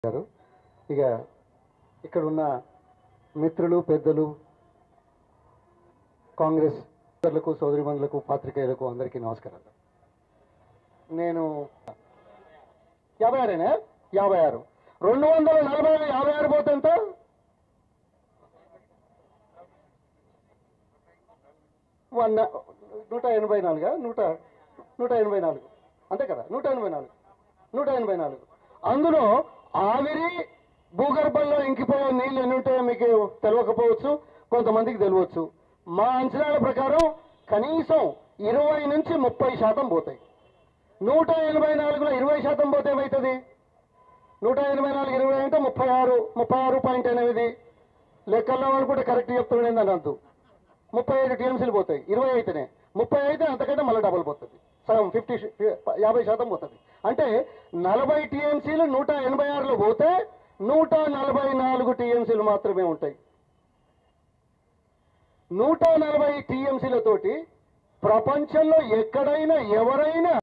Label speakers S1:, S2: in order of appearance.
S1: గారు ఇక ఇక్కడ ఉన్న మిత్రులు పెద్దలు కాంగ్రెస్ సోదరులకు సోదరిమణులకు పాత్రికేయులకు అందరికీ నమస్కారాలు నేను యాభై ఆరేనా యాభై ఆరు రెండు వందల నలభై యాభై ఆరు పోతే ఎంత వన్ నూట ఎనభై నాలుగా నూట నూట ఎనభై నాలుగు అంతే కదా నూట ఎనభై నాలుగు నూట ఎనభై నాలుగు అందులో ఆవిరి భూగర్భంలో ఇంకిపోయే నీళ్ళు ఎన్ని ఉంటాయో మీకు తెలియకపోవచ్చు కొంతమందికి తెలియవచ్చు మా అంచనాల ప్రకారం కనీసం ఇరవై నుంచి ముప్పై శాతం పోతాయి నూట ఎనభై నాలుగులో ఇరవై శాతం పోతే ఏమవుతుంది నూట ఎనభై నాలుగు ఇరవై అంటే ముప్పై ఆరు ముప్పై ఆరు పాయింట్ ఎనిమిది లెక్కల్లో అనుకుంటే కరెక్ట్ చెప్తున్నాడు అని అంతు ముప్పై ఐదు టీఎంసీలు పోతాయి ఇరవై అయితేనే ముప్పై అయితే అంతకంటే మళ్ళీ డబుల్ పోతుంది సగం ఫిఫ్టీ యాభై శాతం పోతుంది అంటే నలభై టీఎంసీలు నూట ఎనభై ఆరులో పోతే నూట నలభై నాలుగు టీఎంసీలు మాత్రమే ఉంటాయి నూట నలభై టీఎంసీలతోటి ప్రపంచంలో ఎక్కడైనా ఎవరైనా